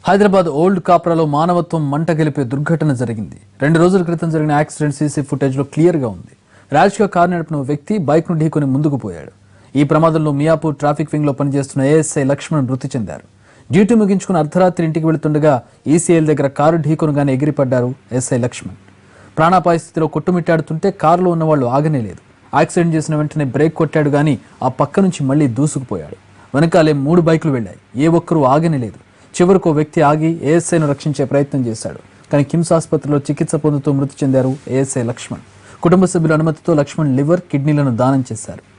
Hyderabad old కాప్రాలో మానవత్వం మంట గెలిపే దుర్ఘటన జరిగింది రెండు రోజుల క్రితం జరిగిన యాక్సిడెంట్ సీసీ ఫుటేజ్ లో క్లియర్ గా ఉంది ర్యాష్ గా కారు నడిపిన ఓ వ్యక్తి బైక్ ను ఢీకొని ముందుకు పోయాడు ఈ ప్రమాదంలో మియాపూర్ ట్రాఫిక్ వింగ్ లో పనిచేస్తున్న ఏఎస్ఐ లక్ష్మణ్ మృతి చెందారు డ్యూటీ ముగించుకుని అర్ధరాత్రి ఇంటికి వెళుతుండగా ఈసీఎల్ దగ్గర కారు ఢీకొనగానే ఎగిరిపడ్డారు ఎస్ఐ లక్ష్మణ్ ప్రాణాపాయ స్థితిలో కొట్టుమిట్టాడుతుంటే కారులో ఉన్న వాళ్ళు ఆగనే లేదు యాక్సిడెంట్ చేసిన వెంటనే బ్రేక్ కొట్టాడు గాని ఆ పక్క నుంచి మళ్ళీ దూసుకుపోయాడు వెనకాలే మూడు బైకులు వెళ్ళాయి ఏ ఒక్కరూ ఆగనే లేదు చివరకు ఓ వ్యక్తి ఆగి ఏఎస్ఐను రక్షించే ప్రయత్నం చేశాడు కానీ కిమ్స్ ఆసుపత్రిలో చికిత్స పొందుతూ మృతి చెందారు ఏఎస్ఐ లక్ష్మణ్ కుటుంబ సభ్యుల అనుమతితో లక్ష్మణ్ లివర్ కిడ్నీలను దానం చేశారు